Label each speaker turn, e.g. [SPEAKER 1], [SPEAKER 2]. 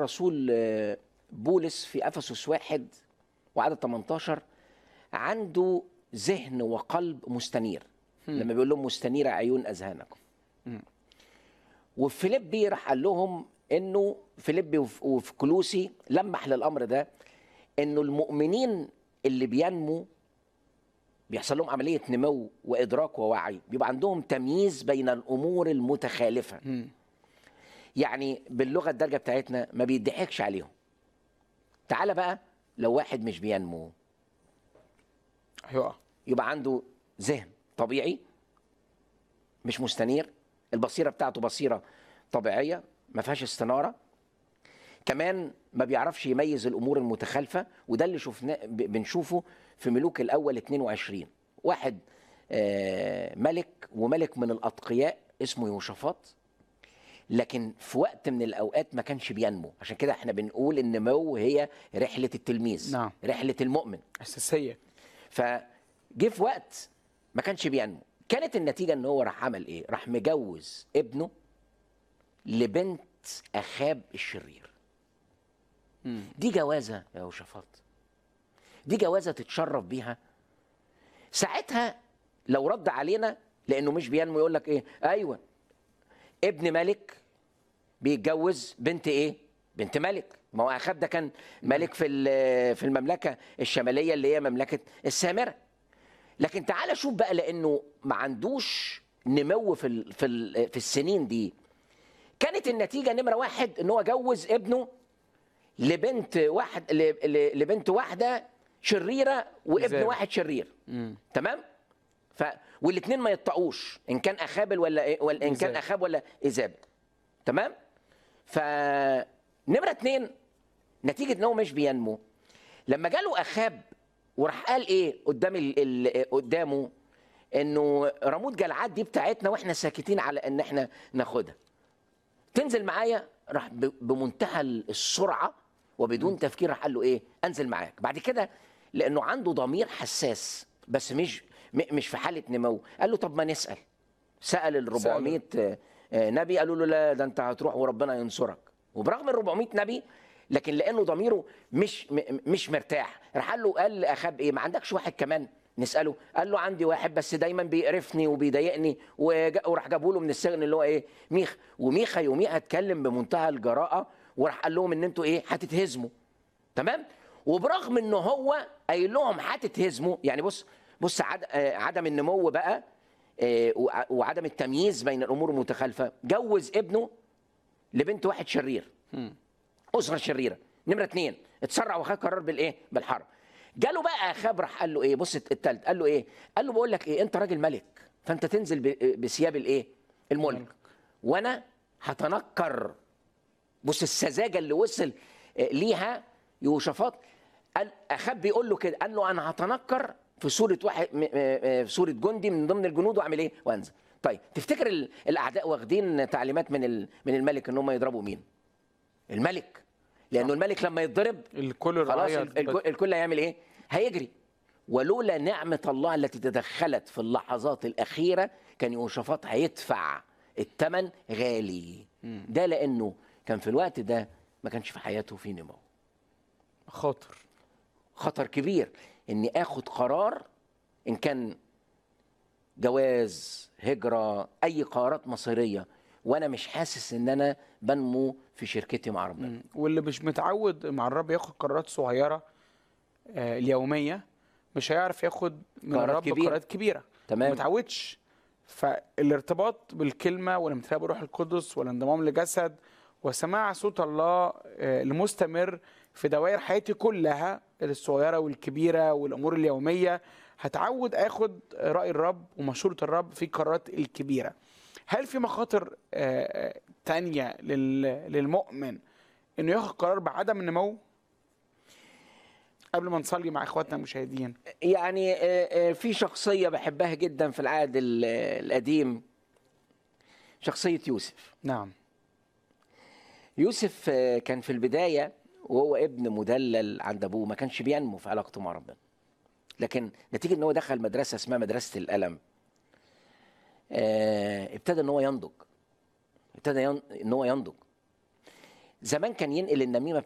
[SPEAKER 1] الرسول آه، بولس في افسس واحد وعدد 18 عنده ذهن وقلب مستنير لما بيقول لهم مستنيره عيون اذهانكم وفي فيليبي راح قال لهم انه فيليبي وف- وفي كلوسي لمح للامر ده انه المؤمنين اللي بينموا بيحصل لهم عمليه نمو وادراك ووعي بيبقى عندهم تمييز بين الامور المتخالفه يعني باللغه الدارجه بتاعتنا ما بيضحكش عليهم تعال بقى لو واحد مش بينمو
[SPEAKER 2] هيقع
[SPEAKER 1] يبقى عنده ذهن طبيعي مش مستنير البصيره بتاعته بصيره طبيعيه ما فيهاش استناره كمان ما بيعرفش يميز الامور المتخالفه وده اللي شفناه ب- بنشوفه في ملوك الاول 22 واحد آه، ملك وملك من الاتقياء اسمه يوشافاط لكن في وقت من الاوقات ما كانش بينمو عشان كده احنا بنقول ان نمو هي رحله التلميذ
[SPEAKER 2] نعم.
[SPEAKER 1] رحله المؤمن
[SPEAKER 2] اساسيه
[SPEAKER 1] فجه في وقت ما كانش بينمو كانت النتيجه ان هو راح عمل ايه راح مجوز ابنه لبنت اخاب الشرير دي جوازه يا وشفاط دي جوازه تتشرف بيها ساعتها لو رد علينا لانه مش بينمو يقول لك ايه ايوه ابن ملك بيتجوز بنت ايه بنت ملك ما هو اخاب ده كان ملك في ال- في المملكه الشماليه اللي هي مملكه السامره لكن تعال شوف بقى لانه ما عندوش نمو في ال في ال في السنين دي كانت النتيجه نمره واحد ان هو جوز ابنه لبنت واحد ل- ل- لبنت واحده شريره وابن
[SPEAKER 2] إزاي؟
[SPEAKER 1] واحد شرير تمام ف والاثنين ما يطقوش ان كان اخابل ولا إيه ولا ان كان
[SPEAKER 2] إيزابل.
[SPEAKER 1] اخاب ولا ايزابل تمام ف نمره اتنين نتيجه ان هو مش بينمو لما جاله اخاب وراح قال ايه قدام ال... ال... قدامه انه رموت جلعاد دي بتاعتنا واحنا ساكتين على ان احنا ناخدها تنزل معايا راح ب... بمنتهى السرعه وبدون تفكير راح قال له ايه انزل معاك بعد كده لانه عنده ضمير حساس بس مش م... مش في حاله نمو قال له طب ما نسال سال ال 400 آه، آه، نبي قالوا له لا ده انت هتروح وربنا ينصرك وبرغم ال 400 نبي لكن لانه ضميره مش م- مش مرتاح راح قال له قال لاخاب ايه ما عندكش واحد كمان نساله قال له عندي واحد بس دايما بيقرفني وبيضايقني وجا- وراح جابوا له من السجن اللي هو ايه ميخ وميخا يوميها اتكلم بمنتهى الجراءه وراح قال لهم ان انتوا ايه هتتهزموا تمام وبرغم ان هو قايل لهم هتتهزموا يعني بص بص عد... آه، عدم النمو بقى آه، وع- وعدم التمييز بين الامور المتخالفه جوز ابنه لبنت واحد شرير اسره شريره نمره اتنين اتسرع وخد قرار بالايه بالحرب جاله بقى اخاب راح قال له ايه بص التالت قال له ايه قال له بقول لك ايه انت راجل ملك فانت تنزل ب- بثياب الايه الملك وانا هتنكر بص السذاجه اللي وصل آه، ليها يوشفاط قال اخاب بيقول له كده قال له انا هتنكر في صوره واحد م- آه، آه، في صوره جندي من ضمن الجنود واعمل ايه وانزل طيب تفتكر ال- الاعداء واخدين تعليمات من ال- من الملك ان هم يضربوا مين الملك لانه الملك لما يتضرب
[SPEAKER 2] الكل
[SPEAKER 1] خلاص
[SPEAKER 2] الرعاية
[SPEAKER 1] ال- الكل- الكل هيعمل ايه هيجري ولولا نعمة الله التي تدخلت في اللحظات الأخيرة كان يوشفاط هيدفع الثمن غالي ده لأنه كان في الوقت ده ما كانش في حياته في نمو
[SPEAKER 2] خاطر
[SPEAKER 1] خطر كبير اني اخد قرار ان كان جواز هجرة اي قرارات مصيرية وانا مش حاسس ان انا بنمو في شركتي مع ربنا
[SPEAKER 2] واللي مش متعود مع الرب ياخد قرارات صغيره آه اليوميه مش هيعرف ياخد من
[SPEAKER 1] قرارات
[SPEAKER 2] الرب
[SPEAKER 1] كبيرة.
[SPEAKER 2] قرارات كبيره
[SPEAKER 1] تمام.
[SPEAKER 2] ما متعودش فالارتباط بالكلمه والامتلاء بروح القدس والانضمام لجسد وسماع صوت الله آه، المستمر في دوائر حياتي كلها الصغيره والكبيره والامور اليوميه هتعود اخد راي الرب ومشوره الرب في القرارات الكبيره هل في مخاطر آه، آه، تانية لل- للمؤمن انه ياخد قرار بعدم النمو قبل ما نصلي مع اخواتنا المشاهدين
[SPEAKER 1] يعني آه، آه، في شخصية بحبها جدا في العهد ال- القديم شخصية يوسف
[SPEAKER 2] نعم
[SPEAKER 1] يوسف آه، كان في البداية وهو ابن مدلل عند أبوه ما كانش بينمو في علاقته مع ربنا لكن نتيجة ان هو دخل مدرسة اسمها مدرسة الألم آه، ابتدى ان هو ينضج ابتدى ين- ان هو ينضج زمان كان ينقل النميمه